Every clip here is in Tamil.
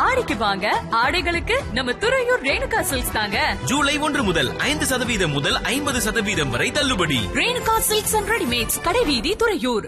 ஆடிக்கு வாங்க ஆடைகளுக்கு நம்ம துறையூர் ரேணுகா சில்க்ஸ் தாங்க ஜூலை ஒன்று முதல் ஐந்து சதவீதம் முதல் ஐம்பது சதவீதம் வரை தள்ளுபடி ரேணுகா சில்க்ஸ் அண்ட் ரெடிமேட்ஸ் கடைவீதி துறையூர்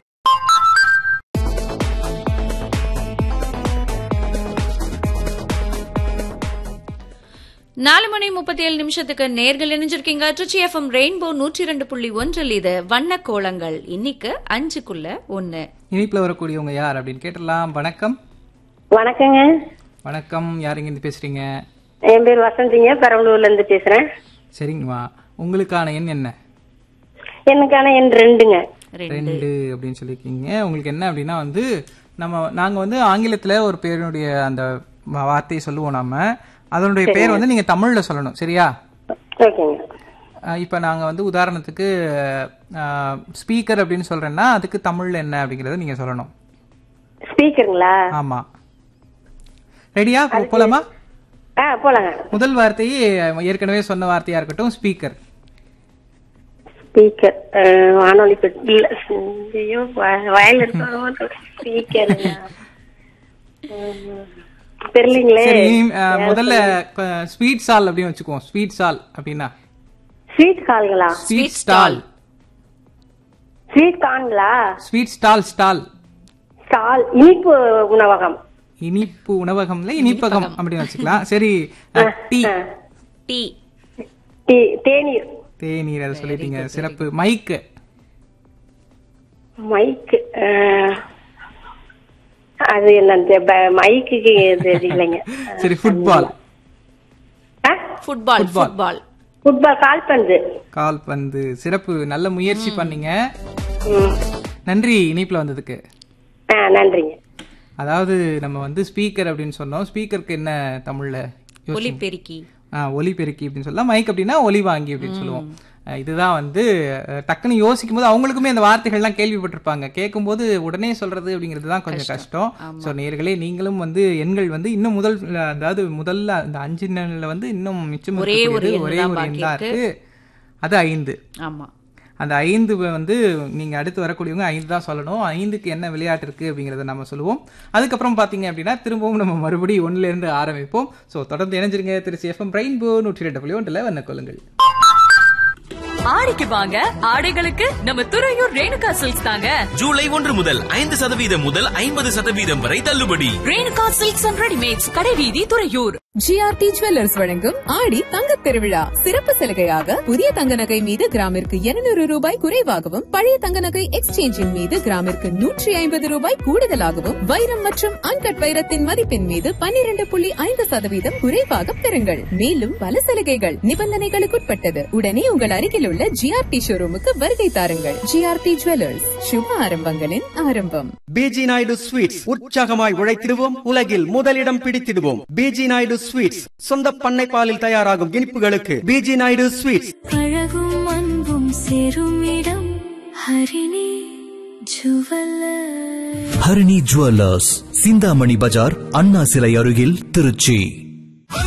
நாலு மணி முப்பத்தி ஏழு நிமிஷத்துக்கு நேர்கள் இணைஞ்சிருக்கீங்க ட்ரிச்சி எஃப்எம் ரெயின்போ நூற்றி ரெண்டு புள்ளி ஒன்றில் இது வண்ண கோலங்கள் இன்னைக்கு அஞ்சுக்குள்ள ஒன்னு இனிப்புல வரக்கூடியவங்க யார் அப்படின்னு கேட்டலாம் வணக்கம் வணக்கங்க வணக்கம் யார் இருந்து பேசுறீங்க என் பேர் வசந்திங்க பெரம்பலூர்ல இருந்து பேசுறேன் சரிங்கம்மா உங்களுக்கான எண் என்ன எனக்கான என் ரெண்டுங்க ரெண்டு அப்படின்னு சொல்லியிருக்கீங்க உங்களுக்கு என்ன அப்படின்னா வந்து நம்ம நாங்க வந்து ஆங்கிலத்துல ஒரு பேருடைய அந்த வா- வார்த்தையை சொல்லுவோம் நாம அதனுடைய பேர் வந்து நீங்க தமிழ்ல சொல்லணும் சரியா ஓகேங்க அஹ் இப்ப நாங்க வந்து உதாரணத்துக்கு ஸ்பீக்கர் அப்படின்னு சொல்றேன்னா அதுக்கு தமிழ்ல என்ன அப்படிங்கறத நீங்க சொல்லணும் ஸ்பீக்கருங்களா ஆமா ரெடியா போலாமா ஆ போலாங்க முதல் வார்த்தையே ஏற்கனவே சொன்ன வார்த்தையா இருக்கட்டும் ஸ்பீக்கர் ஸ்பீக்கர் வானொலி பெட்டி இல்ல ஐயோ வ- வயல்ல இருக்க ஸ்பீக்கர் தெரியலீங்களே சரி இனி, அஹ், முதல்ல ஸ்வீட் சால் அப்படின்னு வச்சுக்குவோம் ஸ்வீட் சால் அப்படின்னா ஸ்வீட் கால்களா ஸ்வீட் ஸ்டால் ஸ்வீட் கான்களா ஸ்வீட் ஸ்டால் ஸ்டால் ஸ்டால் இனிப்பு உணவகம் இனிப்பு உணவகம்ல இனிப்பகம் அப்படின்னு வச்சுக்கலாம் சரி அஹ், டீ டீ தே- தேநீர் தேநீர் அதை சொல்லிட்டீங்க சிறப்பு மைக்கு மைக்கு அது என்ன மைக்குக்கு தெரியலைங்க சரி ஃபுட்பால் ஃபுட்பால் ஃபுட்பால் ஃபுட்பால் கால்பந்து கால்பந்து சிறப்பு நல்ல முயற்சி பண்ணீங்க ம். நன்றி இனிப்புல வந்ததுக்கு ஆ நன்றிங்க அதாவது நம்ம வந்து ஸ்பீக்கர் அப்படின்னு சொன்னோம் ஸ்பீக்கருக்கு என்ன தமிழ்ல யோசிங்க. ஒலிபெருக்கி ஆ, ஒலி பெருக்கி அப்படின்னு சொல்லலாம் மைக் அப்படின்னா ஒலி வாங்கி அப்படின்னு சொல்லுவோம் அஹ் இதுதான் வந்து அஹ், டக்குன்னு யோசிக்கும் போது அவங்களுக்குமே இந்த வார்த்தைகள்லாம் கேள்விப்பட்டிருப்பாங்க கேட்கும்போது உடனே சொல்றது அப்படிங்கிறது தான் கொஞ்சம் கஷ்டம் ஸோ நேர்களே நீங்களும் வந்து எண்கள் வந்து இன்னும் முதல் அஹ், அதாவது முதல்ல அந்த அஞ்சு எண்ணில் வந்து இன்னும் மிச்சம் ஒரே ஒரு இருக்கக்கூடியது எண் ஒரே தான் ஒரு பாக்கி எண் தான் இருக்கு. இருக்கு அது ஐந்து ஆமா அந்த ஐந்து வந்து நீங்க அடுத்து வரக்கூடியவங்க ஐந்து தான் சொல்லணும் ஐந்துக்கு என்ன விளையாட்டு இருக்கு அப்படிங்கறத நம்ம சொல்லுவோம் அதுக்கப்புறம் பாத்தீங்க அப்படின்னா திரும்பவும் நம்ம மறுபடியும் ஒண்ணுல இருந்து ஆரம்பிப்போம் சோ தொடர்ந்து இணைஞ்சிருங்க திரு எஃப்எம் ரெயின்போ நூற்றி ரெண்டு புள்ளி ஒன்றுல வண்ண கொள்ளுங்கள் ஆடிக்கு வாங்க ஆடைகளுக்கு நம்ம துறையூர் ரேணுகா சில்க்ஸ் தாங்க ஜூலை ஒன்று முதல் ஐந்து சதவீதம் முதல் ஐம்பது சதவீதம் வரை தள்ளுபடி ரேணுகா சில்க்ஸ் அண்ட் ரெடிமேட்ஸ் கடைவீதி துறையூர் ஜிஆர்டி ஜுவல்லர்ஸ் வழங்கும் ஆடி தங்கத் திருவிழா சிறப்பு சலுகையாக புதிய தங்க நகை மீது கிராமிற்கு 200 ரூபாய் குறைவாகவும் பழைய தங்க நகை எக்ஸ்சேஞ்சின் மீது கிராமிற்கு நூற்றி ஐம்பது ரூபாய் கூடுதலாகவும் வைரம் மற்றும் அன்கட் வைரத்தின் மதிப்பின் மீது 12.5% புள்ளி ஐந்து சதவீதம் குறைவாக பெறுங்கள் மேலும் பல சலுகைகள் நிபந்தனைகளுக்குட்பட்டது உடனே உங்கள் அருகில் உள்ள ஜிஆர்டி ஷோரூமுக்கு வருகை தாருங்கள் ஜிஆர்டி ஜுவல்லர்ஸ் சுப ஆரம்பங்களின் ஆரம்பம் பிஜி நாயுடு ஸ்வீட்ஸ் உற்சாகமாய் உழைத்திடுவோம் உலகில் முதலிடம் பிடித்திடுவோம் பிஜி நாயுடு ஸ்வீட்ஸ் சொந்த பண்ணை பாலில் தயாராகும் இனிப்புகளுக்கு பிஜி நாயுடு ஸ்வீட்ஸ் அழகும் அன்பும் சேரும் இடம் ஹரிணி ஜுவல்லர் ஹரிணி ஜுவல்லர்ஸ் சிந்தாமணி பஜார் அண்ணா சிலை அருகில் திருச்சி